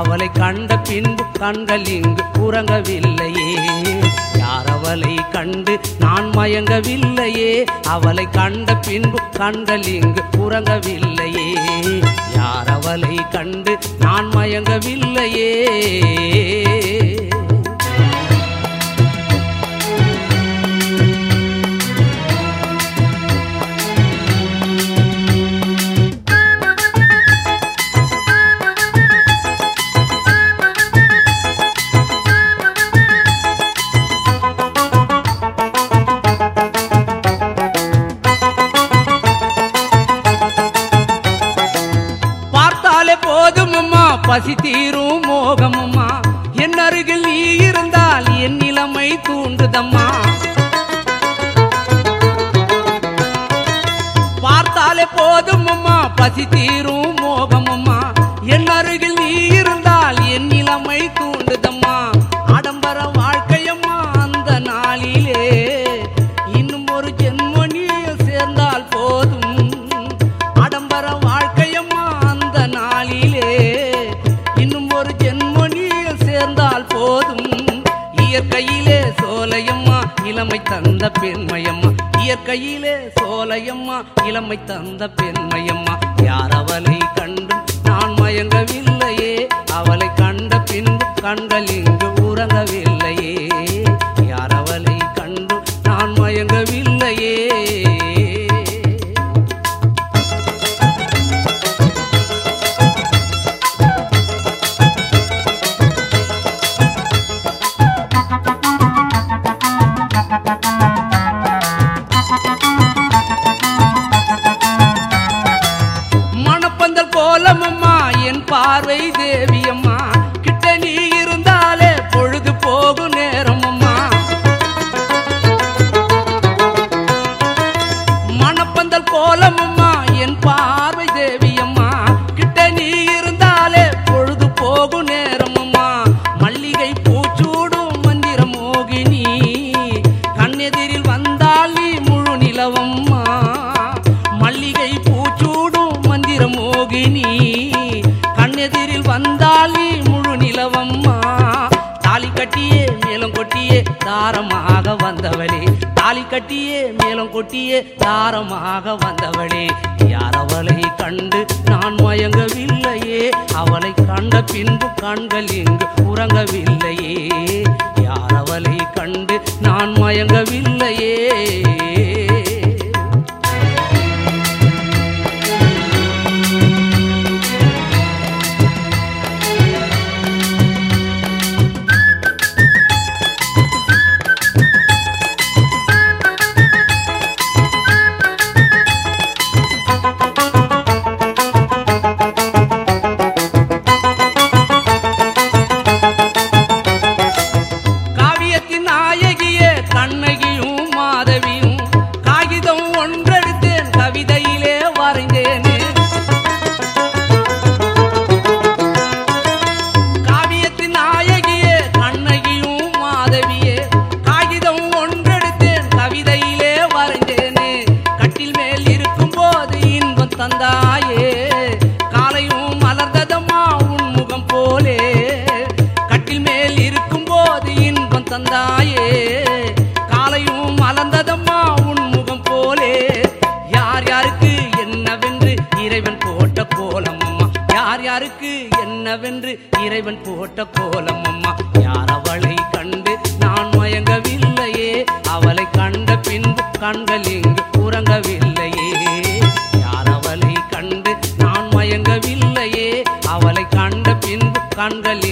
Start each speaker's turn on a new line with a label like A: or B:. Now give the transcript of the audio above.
A: அவளை கண்ட பின்பு கண்கள் இங்கு உறங்கவில்லையே யார் அவளை கண்டு நான் மயங்கவில்லையே அவளை கண்ட பின்பு கண்கள் இங்கு உறங்கவில்லையே யார் அவளை கண்டு நான் மயங்கவில்லையே பார்த்தாலே போதும் அம்மா பசி தீரும் மோகம் அம்மா என் அருகில் நீ இருந்தால் என் நிலைமை தூண்டுதம்மா பார்த்தாலே போதும் அம்மா பசி தீரும் மோகம் அம்மா என் அருகில் நீ இருந்தால் என் நிலைமை தூண்டுதம்மா ஆடம்பர வாழ்க்கையம்மா அந்த நாளிலே இன்னும் ஒரு ஜென்ம நீ சேர்ந்தால் போதும் ஆடம்பர வாழ்க்கையம்மா அந்த நாளிலே இன்னும் ஒரு ஜென்ம நீ சேர்ந்தால் போதும் இயற்கையிலே சோலையம்மா இளமை தந்த பெண்மையம்மா இயற்கையிலே சோலையம்மா இளமை தந்த பெண்மையம்மா யார் அவளை கண்டும் நான் மயங்கவில்லையே அவளை கண்ட பின்பு கண்கள் இங்கு உறங்கவில்லையே யார் அவளை கண்டு நான் மயங்கவில்லையே மணப்பந்தல் கோலமம்மா என் பார்வை தேவியம்மா கிட்ட நீ இருந்தாலே பொழுது போகும் நேரமம்மா மணப்பந்தல் கோலமம்மா என் பார்வை தேவியம்மா கிட்ட நீ இருந்தாலே பொழுது போகும் நேரமம்மா மல்லிகை பூச்சூடும் மந்திர மோகினி கண்ணெதிரில் வந்தால் நீ முழு நிலவம்மா மல்லிகை பூச்சூடும் மந்திர மோகினி கண்ணெதிரில் வந்தால் நீ முழு நிலவம்மா தாலி கட்டியே மேலம் கொட்டியே தாரமாக வந்தவளே தாலி கட்டியே மேலம் கொட்டியே தாரமாக வந்தவளே யார் அவளை கண்டு நான் மயங்கவில்லையே அவளை கண்ட பின்பு கண்கள் இங்கு உறங்கவில்லையே யார் அவளை கண்டு நான் மயங்கவில்லையே காவியத்தின் நாயகியே கண்ணகியும் மாதவியும் காகிதம் ஒன்றெடுத்தேன் கவிதையிலே வரைந்தேனே காவியத்தின் நாயகியே கண்ணகியும் மாதவியே காகிதம் ஒன்றெடுத்தேன் கவிதையிலே வரைந்தேனே கட்டில் மேல் இருக்கும் போது இன்பம் தந்தாயே காலையும் மலர்ந்ததம்மா உன் முகம் போலே கட்டில் மேல் இருக்கும் போது இன்பம் தந்தாயே காலையும் மலர்ந்ததம்மா உன் முகம் போலே யார் யாருக்கு என்னவென்று இறைவன் போட்ட கோலம் அம்மா யார் யாருக்கு என்னவென்று இறைவன் போட்ட கோலம் அம்மா யார் அவளை கண்டு நான் மயங்கவில்லையே அவளை கண்ட பின்பு கண்கள் இங்கு உறங்கவில்லையே யார் அவளை கண்டு நான் மயங்கவில்லையே அவளை கண்ட பின்பு கண்கள்